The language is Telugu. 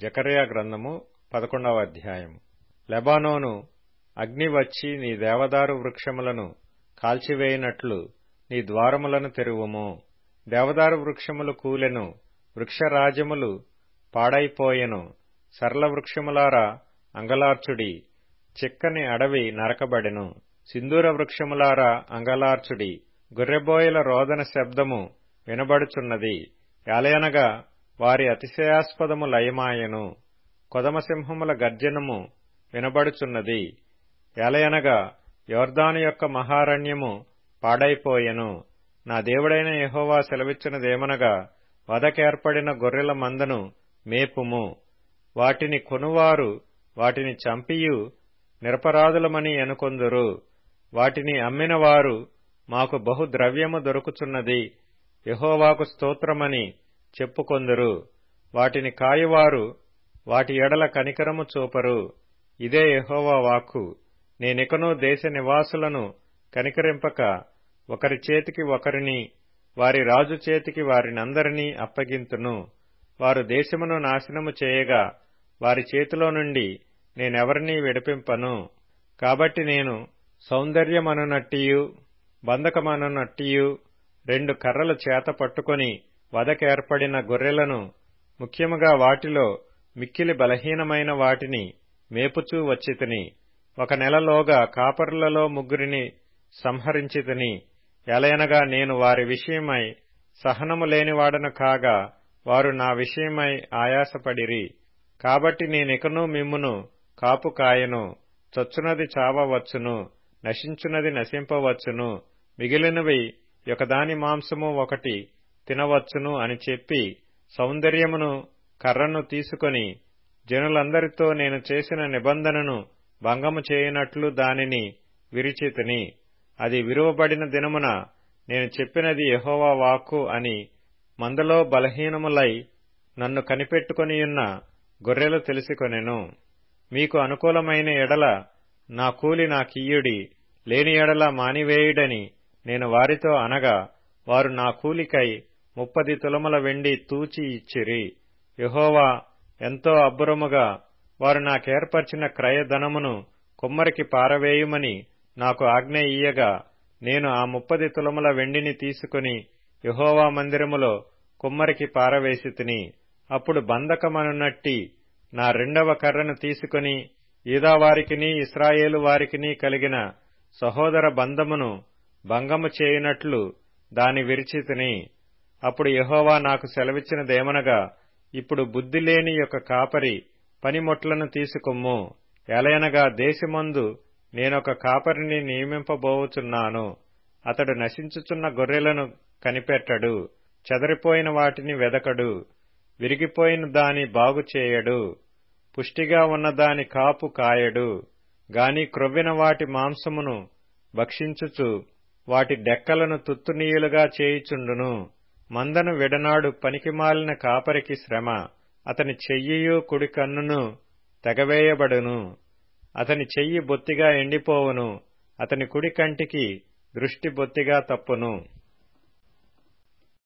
జకర్యా గ్రంథము పదకొండవ అధ్యాయము లెబానోను అగ్ని వచ్చి నీ దేవదారు వృక్షములను కాల్చివేయినట్లు నీ ద్వారములను తెరువుము దేవదారు వృక్షములు కూలెను వృక్షరాజములు పాడైపోయెను సరళ వృక్షములారా అంగలార్చుడి చిక్కని అడవి నరకబడెను సింధూర వృక్షములారా అంగలార్చుడి గొర్రెబోయల రోదన శబ్దము వినబడుచున్నది యాలయనగా వారి అతిశయాస్పదము లయమాయెను కొదమసింహముల గర్జనము వినబడుచున్నది ఎలయనగా యోర్దాను యొక్క మహారణ్యము పాడైపోయెను నా దేవుడైన యహోవా సెలవిచ్చినదేమనగా వదకేర్పడిన గొర్రెల మందను మేపుము వాటిని కొనువారు వాటిని చంపియు నిరపరాధులమని ఎనుకొందురు వాటిని అమ్మిన వారు మాకు బహు ద్రవ్యము దొరుకుచున్నది యహోవాకు స్తోత్రమని చెప్పుకొందురు వాటిని కాయువారు వాటి ఎడల కనికరము చూపరు ఇదే యహోవా వాక్కు నేనికను దేశ నివాసులను కనికరింపక ఒకరి చేతికి ఒకరిని వారి రాజు చేతికి వారినందరినీ అప్పగింతును వారు దేశమును నాశనము చేయగా వారి చేతిలో నుండి నేనెవరినీ విడిపింపను కాబట్టి నేను సౌందర్యమనునట్టియు బంధకమనునట్టియు రెండు కర్రలు చేత పట్టుకొని వదకేర్పడిన గొర్రెలను ముఖ్యముగా వాటిలో మిక్కిలి బలహీనమైన వాటిని మేపుచూ వచ్చితిని ఒక నెలలోగా కాపరులలో ముగ్గురిని సంహరించితిని ఎలయనగా నేను వారి విషయమై సహనము లేనివాడను కాగా వారు నా విషయమై ఆయాసపడిరి కాబట్టి నేనికను మిమ్మును కాపు కాయను చొచ్చునది చావవచ్చును నశించునది నశింపవచ్చును మిగిలినవి ఒకదాని మాంసము ఒకటి తినవచ్చును అని చెప్పి సౌందర్యమును కర్రను తీసుకొని జనులందరితో నేను చేసిన నిబంధనను భంగము చేయనట్లు దానిని విరిచితిని అది విరువబడిన దినమున నేను చెప్పినది యహోవా వాక్కు అని మందలో బలహీనములై నన్ను కనిపెట్టుకొనియున్న గొర్రెలు తెలుసుకొనెను మీకు అనుకూలమైన ఎడల నా కూలి నాకియ్యుడి లేని ఎడల మానివేయుడని నేను వారితో అనగా వారు నా కూలికై ముప్పది తులముల వెండి తూచి ఇచ్చిరి యహోవా ఎంతో అబ్బురముగా వారు నాకేర్పరిచిన క్రయధనమును కుమ్మరికి పారవేయుమని నాకు ఆజ్ఞ ఇయ్యగా నేను ఆ ముప్పది తులముల వెండిని తీసుకుని యహోవా మందిరములో కుమ్మరికి పారవేసి తిని అప్పుడు బంధకమనున్నట్టి నా రెండవ కర్రను తీసుకుని ఈదావారికిని ఇస్రాయేలు వారికిని కలిగిన సహోదర బంధమును భంగము చేయునట్లు దాని విరిచితిని అప్పుడు యహోవా నాకు సెలవిచ్చినదేమనగా ఇప్పుడు బుద్ధి లేని యొక్క కాపరి పనిముట్లను తీసుకొమ్ము ఎలయనగా దేశమందు నేనొక కాపరిని నియమింపబోవుచున్నాను అతడు నశించుచున్న గొర్రెలను కనిపెట్టడు చెదరిపోయిన వాటిని వెదకడు విరిగిపోయిన దాని బాగుచేయడు పుష్టిగా ఉన్న దాని కాపు కాయడు గాని క్రొవ్విన వాటి మాంసమును భక్షించుచు వాటి డెక్కలను తుత్తునీయులుగా చేయుచుండును మందను విడనాడు పనికిమాలిన కాపరికి శ్రమ అతని చెయ్యియు కుడి కన్నును తెగవేయబడును అతని చెయ్యి బొత్తిగా ఎండిపోవును అతని కుడి కంటికి దృష్టి బొత్తిగా తప్పును